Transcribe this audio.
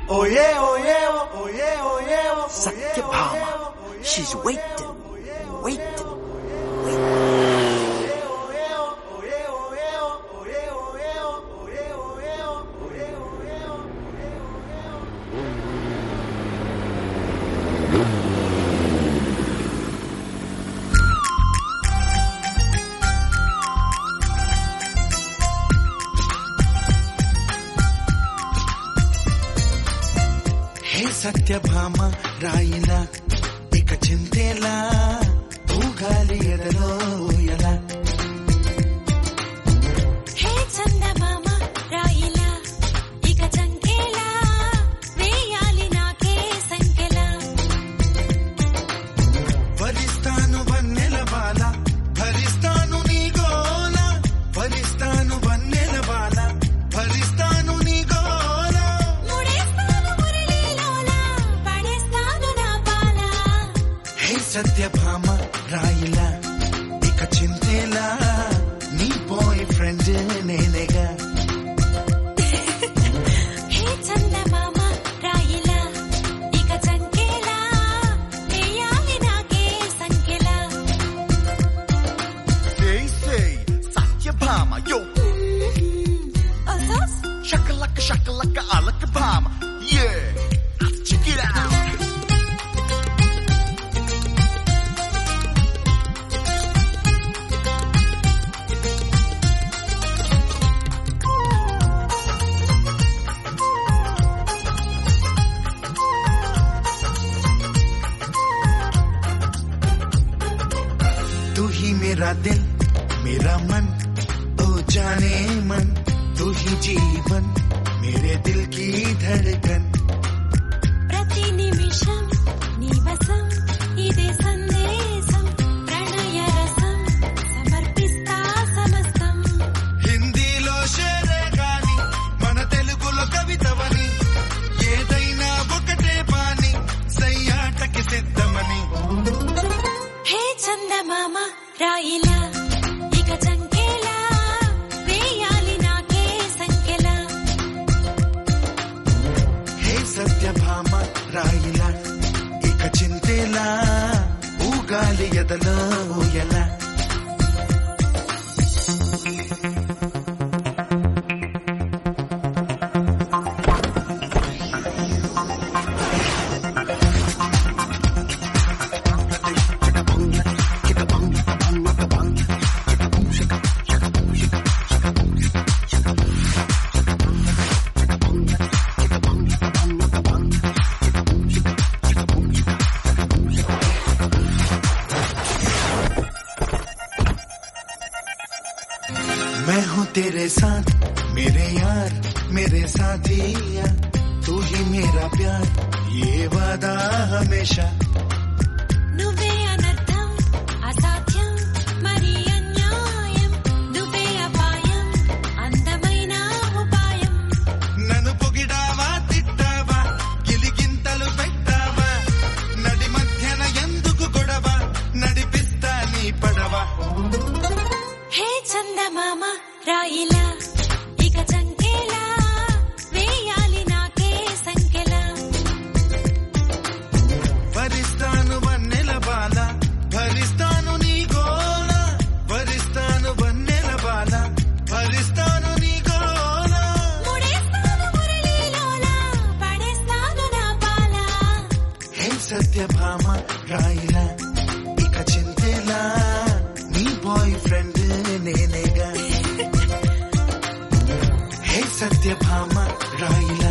Oh yeah, oh yeah, oh yeah, oh yeah, oh Satyabhama. She's waiting, waiting. హే సత్యభామ రాయిలా ఇక చింతేలా ఊగాలి ఎదలో ఎలా హే చందమామ రాయిలా ఇక చంకేలా వేయాలి నాకే సంకెలా భరిస్తాను వన్నెల బాల భరిస్తాను నీ గోల భరిస్తాను వన్నెల బాల భరిస్తాను నీ గోల ముడేస్తాను మురళీలోలా పడేస్తాను నా పాల హే సత్యభామ రాయిలా ఇక చింతేలా నీ బాయ్ ఫ్రెండ్ నేనేగా హే చందమామ రాయిలా ఇక చంకేలా వేయాలి నాకే సంకెలా Say, say, Satyabhama, yo, ఓసోస్ shakalaka, shakalaka, alakabama, yeah, check it out. तू ही मेरा दिल मेरा मन ओ जाने मन तू ही जीवन मेरे दिल की धड़कन ప్రతి నిమిషం నీ వశం ఇదే సందేశం ప్రణయ రసం సమర్పిస్తా సమస్తం హిందీలో షేరే గాని మన తెలుగులో కవితవని ఏదైనా ఒకటే పాని సయ్యాటకి సిద్ధమని హే చందమామ రాయిలా ఇక చంకేలా వేయాలి నాకే సంకెలా హే సత్యభామ రాయిలా ఇక చింతేలా ఊగాలి ఎదలో ఎలా मैं हूँ तेरे साथ मेरे यार मेरे साथिया तू ही मेरा प्यार ये वादा हमेशा నువ్వే అనర్థం అసాధ్యం మరి అన్యాయం నువ్వే అపాయం అందమైన ఉపాయం నన్ను పొగిడావా తిట్టావా గిలిగింతలు పెట్టావా నడి మధ్యన ఎందుకు గొడవ నడిపిస్తా నీ పడవ హే చందమామ రాయిలా ఇక చంకేలా వేయాలి నాకే సంకెలా భరిస్తాను వన్నెల బాల భరిస్తాను నీ గోల భరిస్తాను వన్నెల బాల భరిస్తాను నీ గోల ముడేస్తాను మురళీలోలా పడేస్తాను నా పాల హే సత్యభామ రాయిలా ఇక చింతేలా నీ బాయ్ ఫ్రెండ్ నేనేగా హే సత్యభామ రాయిలా